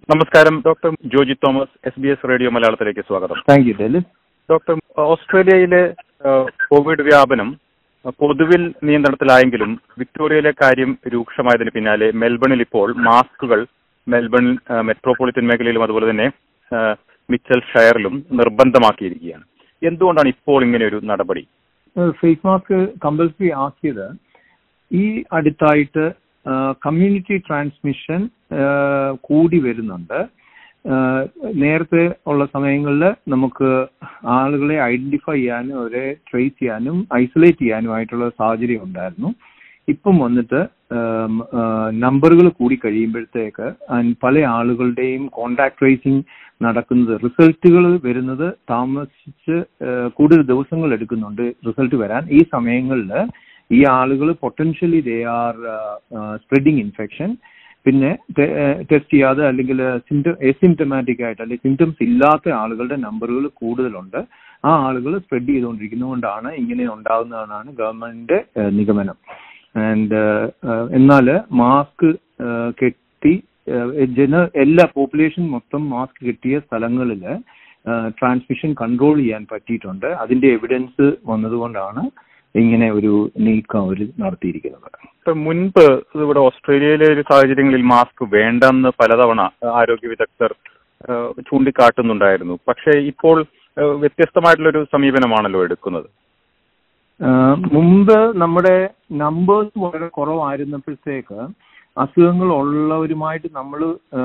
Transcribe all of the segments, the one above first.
നമസ്കാരം doctor Joji Thomas S B S radio മലയാളത്തിലേക്ക് സ്വാഗതം താങ്ക് യു ഡെലിസ് ഡോക്ടർ ഓസ്ട്രേലിയയിലെ ഏഹ്, കോവിഡ് വ്യാപനം അഹ്, പൊതുവിൽ നിയന്ത്രണത്തിലായെങ്കിലും വിക്ടോറിയയിലെ കാര്യം രൂക്ഷമായതിന് പിന്നാലെ മെൽബണിൽ ഇപ്പോൾ മാസ്കുകൾ മെൽബൺ ഏഹ്, മെട്രോപൊളിറ്റൻ മേഖലയിലും അതുപോലെ തന്നെ ഏഹ്, മിച്ചൽ ഷയറിലും നിർബന്ധമാക്കിയിരിക്കുകയാണ് എന്തുകൊണ്ടാണ് ഇപ്പോൾ ഇങ്ങനെ ഒരു നടപടി ഫേസ് മാസ്ക് കമ്പൽസറി ആക്കിയത് ഈ അടുത്തായിട്ട് കമ്മ്യൂണിറ്റി ട്രാൻസ്മിഷൻ കൂടി വരുന്നുണ്ട് ആ, നേരത്തെ ഉള്ള സമയങ്ങളിൽ നമുക്ക് ആളുകളെ ഐഡന്റിഫൈ ചെയ്യാനും അവരെ ട്രേസ് ചെയ്യാനും ഐസൊലേറ്റ് ചെയ്യാനുമായിട്ടുള്ള സാഹചര്യം ഉണ്ടായിരുന്നു ഇപ്പം വന്നിട്ട് നമ്പറുകൾ കൂടി കഴിയുമ്പോഴത്തേക്ക് and പല ആളുകളുടെയും കോണ്ടാക്ട് ട്രേസിംഗ് നടക്കുന്നത് റിസൾട്ടുകൾ വരുന്നത് താമസിച്ച് ആ, കൂടുതൽ ദിവസങ്ങൾ എടുക്കുന്നുണ്ട് റിസൾട്ട് വരാൻ ഈ സമയങ്ങളിൽ ഈ ആളുകൾ potentially they are spreading infection പിന്നെ ടെസ്റ്റ് ചെയ്യാതെ അല്ലെങ്കിൽ സിംറ്റം എസിംറ്റമാറ്റിക് ആയിട്ട് അല്ലെങ്കിൽ സിംറ്റംസ് ഇല്ലാത്ത ആളുകളുടെ നമ്പറുകൾ കൂടുതലുണ്ട് ആ ആളുകൾ സ്പ്രെഡ് ചെയ്തുകൊണ്ടിരിക്കുന്നതുകൊണ്ടാണ് ഇങ്ങനെ ഉണ്ടാകുന്നതെന്നാണ് ഗവൺമെന്റിന്റെ ഏഹ്, നിഗമനം ആൻഡ് എന്നാൽ മാസ്ക് കെട്ടി ഏഹ്, ജന എല്ലാ പോപ്പുലേഷൻ മൊത്തം മാസ്ക് കെട്ടിയ സ്ഥലങ്ങളിൽ ട്രാൻസ്മിഷൻ കൺട്രോൾ ചെയ്യാൻ പറ്റിയിട്ടുണ്ട് അതിന്റെ എവിഡൻസ് വന്നതുകൊണ്ടാണ് ഇങ്ങനെ ഒരു നീക്കം അവർ നടത്തിയിരിക്കുന്നത് ഇപ്പൊ മുൻപ് ഇവിടെ ഓസ്ട്രേലിയയിലെ ഒരു സാഹചര്യങ്ങളിൽ മാസ്ക് വേണ്ടെന്ന് പലതവണ ആരോഗ്യ വിദഗ്ധർ ഏഹ്, ചൂണ്ടിക്കാട്ടുന്നുണ്ടായിരുന്നു പക്ഷേ ഇപ്പോൾ ഏഹ്, വ്യത്യസ്തമായിട്ടുള്ളൊരു സമീപനമാണല്ലോ എടുക്കുന്നത് ആഹ് മുമ്പ് നമ്മുടെ നമ്പേഴ്സ് വളരെ കുറവായിരുന്നപ്പോഴത്തേക്ക് അസുഖങ്ങൾ ഉള്ളവരുമായിട്ട് നമ്മൾ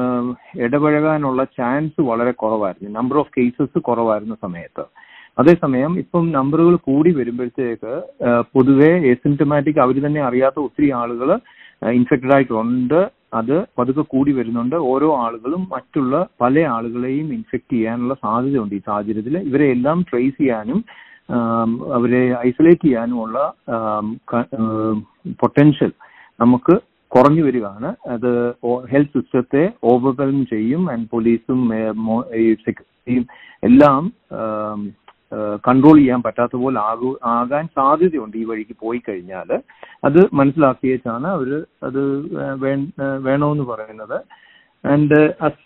ഇടപഴകാനുള്ള ചാൻസ് വളരെ കുറവായിരുന്നു നമ്പർ ഓഫ് കേസസ് കുറവായിരുന്ന സമയത്ത് അതേസമയം ഇപ്പം നമ്പറുകൾ കൂടി വരുമ്പോഴത്തേക്ക് ആഹ് പൊതുവെ എസിംറ്റമാറ്റിക് അവർ തന്നെ അറിയാത്ത ഒത്തിരി ആളുകൾ ഇൻഫെക്റ്റഡ് ആയിട്ടുണ്ട് അത് പതുക്കെ കൂടി വരുന്നുണ്ട് ഓരോ ആളുകളും മറ്റുള്ള പല ആളുകളെയും ഇൻഫെക്ട് ചെയ്യാനുള്ള സാധ്യതയുണ്ട് ഈ സാഹചര്യത്തിൽ ഇവരെ എല്ലാം ട്രേസ് ചെയ്യാനും ആം, അവരെ ഐസൊലേറ്റ് ചെയ്യാനുമുള്ള പൊട്ടൻഷ്യൽ നമുക്ക് കുറഞ്ഞു വരികയാണ് അത് ഹെൽത്ത് സിസ്റ്റത്തെ ഓവർവെൽം ചെയ്യും ആൻഡ് പോലീസും സെക്യൂരിറ്റിയും എല്ലാം കൺട്രോൾ ചെയ്യാൻ പറ്റാത്ത പോലെ ആകു ആകാൻ സാധ്യതയുണ്ട് ഈ വഴിക്ക് പോയി കഴിഞ്ഞാൽ അത് മനസ്സിലാക്കിയേച്ചാണ് അവർ അത് വേ- വേണമെന്ന് പറയുന്നത് and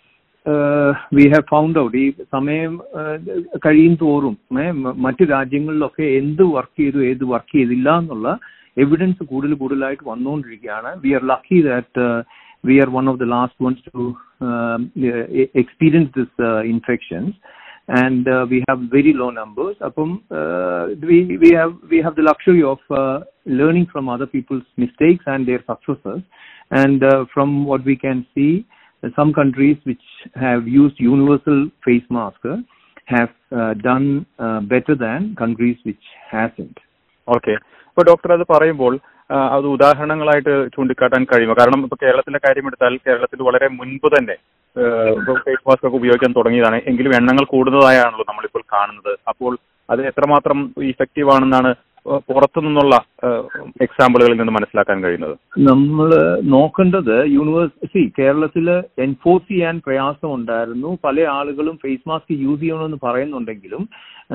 we have found out ഈ സമയം ഏഹ്, കഴിയും തോറും ഏ, മ- മറ്റു രാജ്യങ്ങളിലൊക്കെ എന്ത് വർക്ക് ചെയ്തു ഏത് വർക്ക് ചെയ്തില്ല എന്നുള്ള എവിഡൻസ് കൂടുതൽ കൂടുതലായിട്ട് വന്നുകൊണ്ടിരിക്കുകയാണ് we are lucky that we are one of the last ones to experience this infections and uh, we have very low numbers. Apum, uh, we we have we have the luxury of uh, learning from other people's mistakes and their successes. And uh, from what we can see, some countries which have used universal face mask uh, have uh, done uh, better than countries which hasn't. Okay ഇപ്പൊ doctor അത് പറയുമ്പോൾ ആ, അത് ഉദാഹരണങ്ങളായിട്ട് ചൂണ്ടിക്കാട്ടാൻ കഴിയുമോ കാരണം ഇപ്പൊ കേരളത്തിലെ കാര്യം എടുത്താൽ കേരളത്തിൽ വളരെ മുൻപ് തന്നെ ഫേസ് മാസ്ക് ഒക്കെ ഉപയോഗിക്കാൻ തുടങ്ങിയതാണ് എങ്കിലും എണ്ണങ്ങൾ കൂടുന്നതായാണല്ലോ നമ്മളിപ്പോൾ കാണുന്നത് അപ്പോൾ അത് എത്രമാത്രം ഇഫക്റ്റീവ് ആണെന്നാണ് ഏഹ്, പുറത്തു നിന്നുള്ള എക്സാമ്പിളുകളിൽ നിന്ന് മനസ്സിലാക്കാൻ കഴിയുന്നത് നമ്മൾ നോക്കേണ്ടത് യൂണിവേഴ്സിറ്റി കേരളത്തിൽ എൻഫോഴ്സ് ചെയ്യാൻ പ്രയാസം ഉണ്ടായിരുന്നു പല ആളുകളും ഫേസ് മാസ്ക് യൂസ് ചെയ്യണമെന്ന് പറയുന്നുണ്ടെങ്കിലും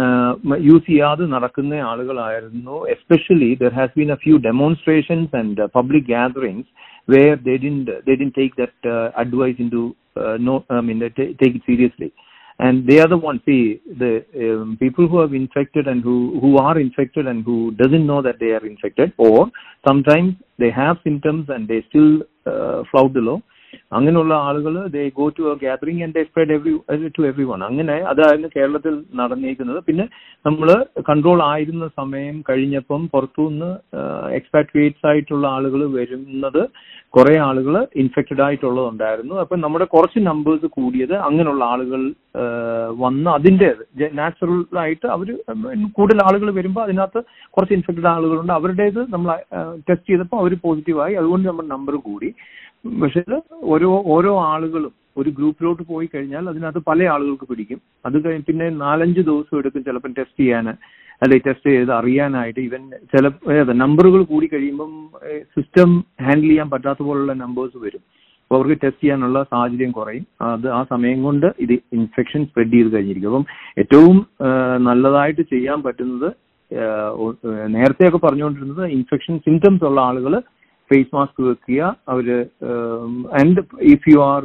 യൂസ് ചെയ്യാതെ നടക്കുന്ന ആളുകളായിരുന്നു especially there has been a few demonstrations and public gatherings where they didn't they didn't take that advice in to no I mean take it seriously and they are the ones see the um, people who have infected and who who are infected and who doesn't know that they are infected or sometimes they have symptoms and they still uh, flout the law അങ്ങനെയുള്ള ആളുകൾ they go to a gathering and they spread every to everyone അങ്ങനെ അതായിരുന്നു കേരളത്തിൽ നടന്നിരിക്കുന്നത് പിന്നെ നമ്മൾ control ആയിരുന്ന സമയം കഴിഞ്ഞപ്പം പുറത്തുനിന്ന് എക്സ്പാട്രിയേറ്റ്സ് ആയിട്ടുള്ള ആളുകൾ വരുന്നത് കുറെ ആളുകൾ ഇൻഫെക്റ്റഡ് ആയിട്ടുള്ളതുണ്ടായിരുന്നു അപ്പം നമ്മുടെ കുറച്ച് നമ്പേഴ്സ് കൂടിയത് അങ്ങനെയുള്ള ആളുകൾ ആ, വന്ന് അതിന്റെ നാച്ചുറൽ ആയിട്ട് അവർ കൂടുതൽ ആളുകൾ വരുമ്പോൾ അതിനകത്ത് കുറച്ച് ഇൻഫെക്റ്റഡ് ആളുകളുണ്ട് അവരുടേത് നമ്മൾ ടെസ്റ്റ് ചെയ്തപ്പോൾ അവർ പോസിറ്റീവായി അതുകൊണ്ട് നമ്മുടെ നമ്പർ കൂടി പക്ഷേ ഇത് ഓരോ ഓരോ ആളുകളും ഒരു ഗ്രൂപ്പിലോട്ട് പോയി കഴിഞ്ഞാൽ അതിനകത്ത് പല ആളുകൾക്ക് പിടിക്കും അത് കഴിഞ്ഞ് പിന്നെ നാലഞ്ച് ദിവസം എടുക്കും ചിലപ്പം ടെസ്റ്റ് ചെയ്യാൻ അല്ലെങ്കിൽ ടെസ്റ്റ് ചെയ്ത് അറിയാനായിട്ട് ഇവൻ ചില നമ്പറുകൾ കൂടി കഴിയുമ്പം സിസ്റ്റം ഹാൻഡിൽ ചെയ്യാൻ പറ്റാത്ത പോലുള്ള നമ്പേഴ്സ് വരും അപ്പോൾ അവർക്ക് ടെസ്റ്റ് ചെയ്യാനുള്ള സാഹചര്യം കുറയും അത് ആ സമയം കൊണ്ട് ഇത് ഇൻഫെക്ഷൻ സ്പ്രെഡ് ചെയ്ത് കഴിഞ്ഞിരിക്കും അപ്പം ഏറ്റവും ആ, നല്ലതായിട്ട് ചെയ്യാൻ പറ്റുന്നത് ആ, ഒ- നേരത്തെയൊക്കെ പറഞ്ഞുകൊണ്ടിരുന്നത് ഇൻഫെക്ഷൻ സിംറ്റംസ് ഉള്ള ആളുകൾ ഫേസ് മാസ്ക് വെക്കുക അവര് and if you are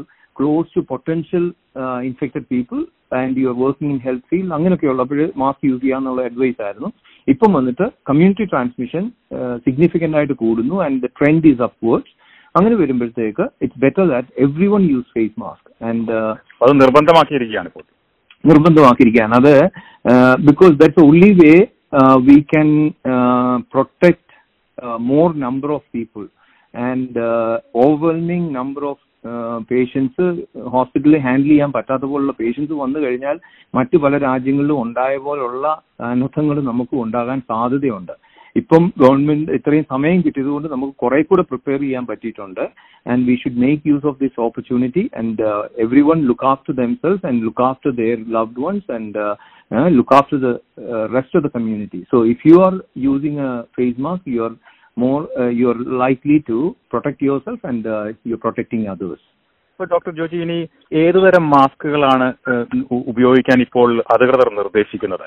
close to potential infected people and you are working in health field അങ്ങനെയൊക്കെ ഉള്ളപ്പോൾ മാസ്ക് യൂസ് ചെയ്യാന്നുള്ള അഡ്വൈസ് ആയിരുന്നു ഇപ്പം വന്നിട്ട് കമ്മ്യൂണിറ്റി ട്രാൻസ്മിഷൻ സിഗ്നിഫിക്കന്റ് ആയിട്ട് കൂടുന്നു and the trend is upwards അങ്ങനെ വരുമ്പോഴത്തേക്ക് it's better that everyone use face mask and അത് നിർബന്ധമാക്കിയിരിക്കുകയാണ് ഇപ്പോൾ നിർബന്ധമാക്കിയിരിക്കുകയാണ് അത് because that's only way we can protect more number of people and overwhelming number of patients ഹോസ്പിറ്റലിൽ ഹാൻഡിൽ ചെയ്യാൻ പറ്റാത്ത പോലുള്ള പേഷ്യൻസ് വന്നു കഴിഞ്ഞാൽ മറ്റു പല രാജ്യങ്ങളിലും ഉണ്ടായ പോലുള്ള അനർത്ഥങ്ങൾ നമുക്ക് ഉണ്ടാകാൻ സാധ്യതയുണ്ട് ഇപ്പം ഗവൺമെന്റ് ഇത്രയും സമയം കിട്ടിയതുകൊണ്ട് നമുക്ക് കുറെ കൂടെ പ്രിപ്പയർ ചെയ്യാൻ പറ്റിയിട്ടുണ്ട് and we should make use of this opportunity and everyone look after themselves and look after their loved ones and look after the rest of the community so if you are using a face mask you are more uh, you're likely to protect yourself and uh, you're protecting others. ഇപ്പൊ doctor Joji ഇനി ഏതുതരം മാസ്കുകളാണ് ഉപയോഗിക്കാൻ ഇപ്പോൾ അധികൃതർ നിർദ്ദേശിക്കുന്നത്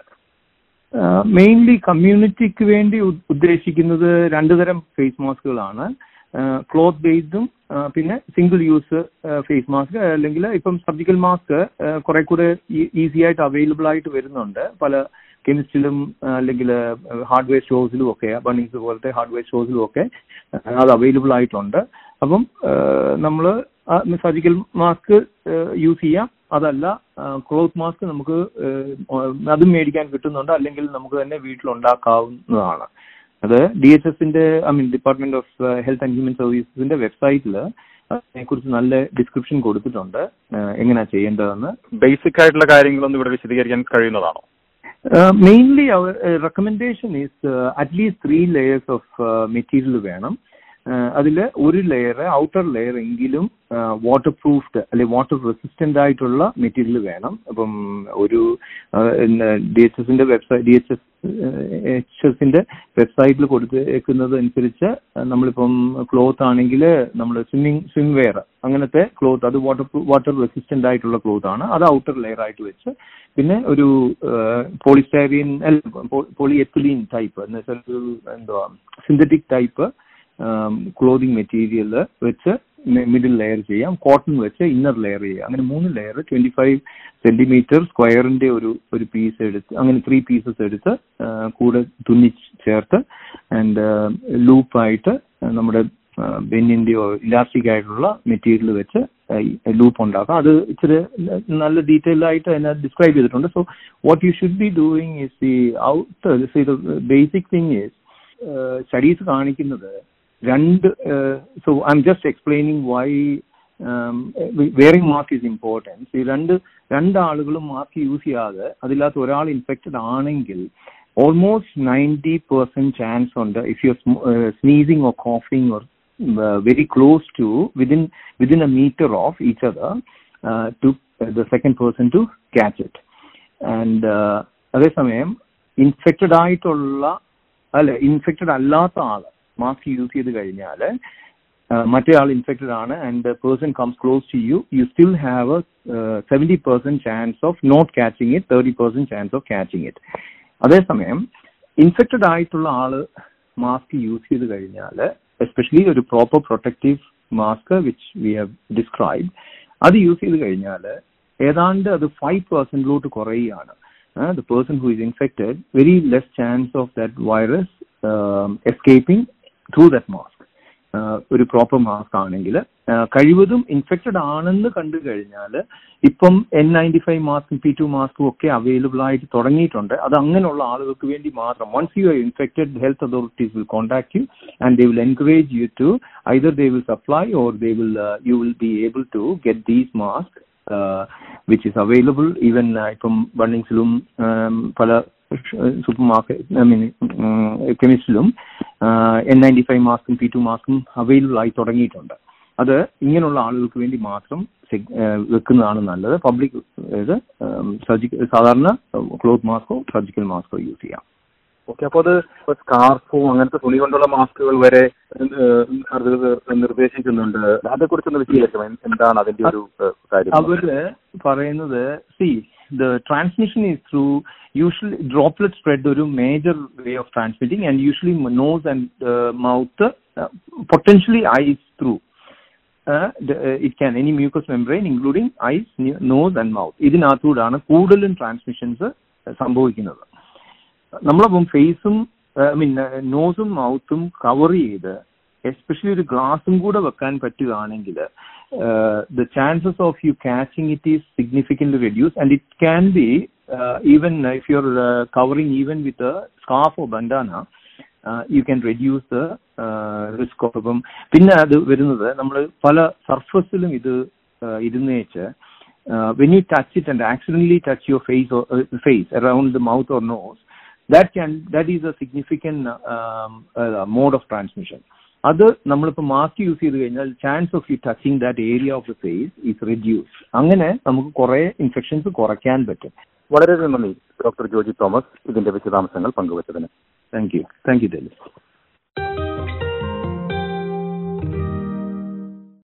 mainly കമ്മ്യൂണിറ്റിക്ക് വേണ്ടി ഉദ്ദേശിക്കുന്നത് രണ്ടു തരം ഫേസ് മാസ്കുകളാണ് ക്ലോത്ത് ബേസ്ഡും പിന്നെ സിംഗിൾ യൂസ് ഫേസ് മാസ്ക് അല്ലെങ്കിൽ ഇപ്പം സർജിക്കൽ മാസ്ക് കുറെ കൂടെ ഈസി ആയിട്ട് അവൈലബിൾ ആയിട്ട് വരുന്നുണ്ട് പല കെമിസ്റ്റിലും അല്ലെങ്കിൽ ഹാർഡ്വെയർ സ്റ്റോഴ്സിലും ഒക്കെ ബണ്ണിങ്സ് പോലത്തെ ഹാർഡ്വെയർ സ്റ്റോഴ്സിലും ഒക്കെ അത് അവൈലബിൾ ആയിട്ടുണ്ട് അപ്പം നമ്മൾ സർജിക്കൽ മാസ്ക് യൂസ് ചെയ്യാം അതല്ല ക്ലോത്ത് മാസ്ക് നമുക്ക് അതും മേടിക്കാൻ കിട്ടുന്നുണ്ട് അല്ലെങ്കിൽ നമുക്ക് തന്നെ വീട്ടിലുണ്ടാക്കാവുന്നതാണ് അത് ഡി എച്ച് എസിന്റെ I mean department of health and human സർവീസസിന്റെ വെബ്സൈറ്റിൽ അതിനെക്കുറിച്ച് നല്ല ഡിസ്ക്രിപ്ഷൻ കൊടുത്തിട്ടുണ്ട് എങ്ങനെയാ ചെയ്യേണ്ടതെന്ന് ബേസിക് ആയിട്ടുള്ള കാര്യങ്ങളൊന്നും ഇവിടെ വിശദീകരിക്കാൻ കഴിയുന്നതാണോ മെയിൻലി അവർ recommendation is at least three layers of material വേണം അതിൽ ഒരു ലെയർ ഔട്ടർ ലെയർ എങ്കിലും വാട്ടർ പ്രൂഫ്ഡ് അല്ലെങ്കിൽ വാട്ടർ റെസിസ്റ്റന്റ് ആയിട്ടുള്ള മെറ്റീരിയൽ വേണം അപ്പം ഒരു ഡി എച്ച് എസിന്റെ website D H S H എസിന്റെ വെബ്സൈറ്റിൽ കൊടുത്തേക്കുന്നത് അനുസരിച്ച് നമ്മളിപ്പം ക്ലോത്ത് ആണെങ്കിൽ നമ്മൾ സ്വിമ്മിങ് സ്വിം വെയർ അങ്ങനത്തെ ക്ലോത്ത് അത് വാട്ടർ വാട്ടർ റെസിസ്റ്റന്റ് ആയിട്ടുള്ള ക്ലോത്ത് ആണ് അത് ഔട്ടർ ലെയർ ആയിട്ട് വെച്ച് പിന്നെ ഒരു പോളിസ്റ്റൈറിയൻ പോളി എത്തിലീൻ ടൈപ്പ് എന്ന് വെച്ചാൽ ഒരു എന്തുവാ സിന്തറ്റിക് ടൈപ്പ് ക്ലോതിങ് മെറ്റീരിയൽ വെച്ച് മിഡിൽ ലെയർ ചെയ്യാം കോട്ടൺ വെച്ച് ഇന്നർ ലെയർ ചെയ്യാം അങ്ങനെ മൂന്ന് ലെയർ ട്വന്റി ഫൈവ് സെന്റിമീറ്റർ സ്ക്വയറിന്റെ ഒരു ഒരു പീസ് എടുത്ത് അങ്ങനെ ത്രീ പീസസ് എടുത്ത് കൂടെ തുന്നി ചേർത്ത് ആൻഡ് ലൂപ്പായിട്ട് നമ്മുടെ ബെന്നിന്റെയോ ഇലാസ്റ്റിക് ആയിട്ടുള്ള മെറ്റീരിയൽ വെച്ച് ലൂപ്പ് ഉണ്ടാക്കാം അത് ഇച്ചിരി നല്ല ഡീറ്റെയിൽ ആയിട്ട് അതിനെ ഡിസ്ക്രൈബ് ചെയ്തിട്ടുണ്ട് so what you should be doing is the out basic thing is studies കാണിക്കുന്നത് രണ്ട് so I'm just explaining why wearing mask is importance ഈ രണ്ട് രണ്ടാളുകളും മാസ്ക് യൂസ് ചെയ്യാതെ അതിനകത്ത് ഒരാൾ ഇൻഫെക്റ്റഡ് ആണെങ്കിൽ ഓൾമോസ്റ്റ് നയൻറ്റി പെർസെന്റ് ചാൻസ് ഉണ്ട് if you sneezing or coughing or very close to within within a metre of each other to the second person to catch it and അതേസമയം infected ആയിട്ടുള്ള അല്ല infected അല്ലാത്ത ആള് mask use ചെയ്ത് കഴിഞ്ഞാൽ മറ്റേ ആൾ ഇൻഫെക്റ്റഡ് ആണ് and person comes close to you you still have a seventy percent chance of not catching it thirty percent chance of catching it അതേസമയം ഇൻഫെക്റ്റഡ് ആയിട്ടുള്ള ആള് മാസ്ക് യൂസ് ചെയ്ത് കഴിഞ്ഞാൽ എസ്പെഷ്യലി ഒരു proper protective mask which we have describe അത് use ചെയ്ത് കഴിഞ്ഞാൽ ഏതാണ്ട് അത് ഫൈവ് പെർസെന്റിലോട്ട് കുറയുകയാണ് uh, the person who is infected, very less chance of that virus um, escaping through that mask. ഒരു പ്രോപ്പർ മാസ്ക് ആണെങ്കിൽ കഴിവതും ഇൻഫെക്റ്റഡ് ആണെന്ന് കണ്ടു കഴിഞ്ഞാൽ ഇപ്പം എൻ നയൻറ്റി ഫൈവ് മാസ്കും പി ടു മാസ്കും ഒക്കെ അവൈലബിൾ ആയിട്ട് തുടങ്ങിയിട്ടുണ്ട് അത് അങ്ങനെയുള്ള ആളുകൾക്ക് വേണ്ടി മാത്രം once you are infected health authorities will contact you and they will encourage you to either they will supply or they will you will be able to get these mask which is available even ഇപ്പം ബണ്ണിങ്സിലും പല supermarket I mean കെമിസ്റ്റിലും N ninety five മാസ്കും P two മാസ്കും available ആയി തുടങ്ങിയിട്ടുണ്ട് അത് ഇങ്ങനെയുള്ള ആളുകൾക്ക് വേണ്ടി മാത്രം വെക്കുന്നതാണ് നല്ലത് പബ്ലിക് ഇത് സർജിക്കൽ സാധാരണ ക്ലോത്ത് മാസ്കോ സർജിക്കൽ മാസ്കോ യൂസ് ചെയ്യാം ഓക്കെ അപ്പോൾ അത് സ്കാർഫും അങ്ങനത്തെ തുണി കൊണ്ടുള്ള മാസ്കുകൾ വരെ നിർദ്ദേശിക്കുന്നുണ്ട് അതേക്കുറിച്ചൊന്ന് വിശദീകരിക്കാം എന്താണ് അതിന്റെ ഒരു കാര്യം അവര് പറയുന്നത് see the transmission is through usually droplet spread ഒരു major way of transmitting and usually nose and mouth potentially eyes through it can any mucous membrane including eyes nose and mouth ഇതിനകത്തൂടാണ് കൂടുതലും ട്രാൻസ്മിഷൻസ് സംഭവിക്കുന്നത് നമ്മളപ്പം ഫേസും ഐ മീൻ നോസും മൗത്തും കവർ ചെയ്ത് എസ്പെഷ്യലി ഒരു ഗ്ലാസും കൂടെ വെക്കാൻ പറ്റുകയാണെങ്കിൽ the chances of you catching it is significantly reduce and it can be even if you R covering even with scarf or bandana you can reduce the risk of ഇപ്പം പിന്നെ അത് വരുന്നത് നമ്മൾ പല സർഫസിലും ഇത് ഇരുന്നേച്ച് when you touch it and accidentally touch your face face around the mouth or nose that can that is a significant um, uh, mode of transmission അത് നമ്മളിപ്പോൾ മാസ്ക് യൂസ് ചെയ്ത് കഴിഞ്ഞാൽ chance of you touching that area of the face is reduce അങ്ങനെ നമുക്ക് കുറെ infections കുറയ്ക്കാൻ പറ്റും വളരെ നന്ദി ഡോക്ടർ ജോജി തോമസ് ഇതിന്റെ വിശദാംശങ്ങൾ പങ്കുവച്ചതിന് thank you thank you Delys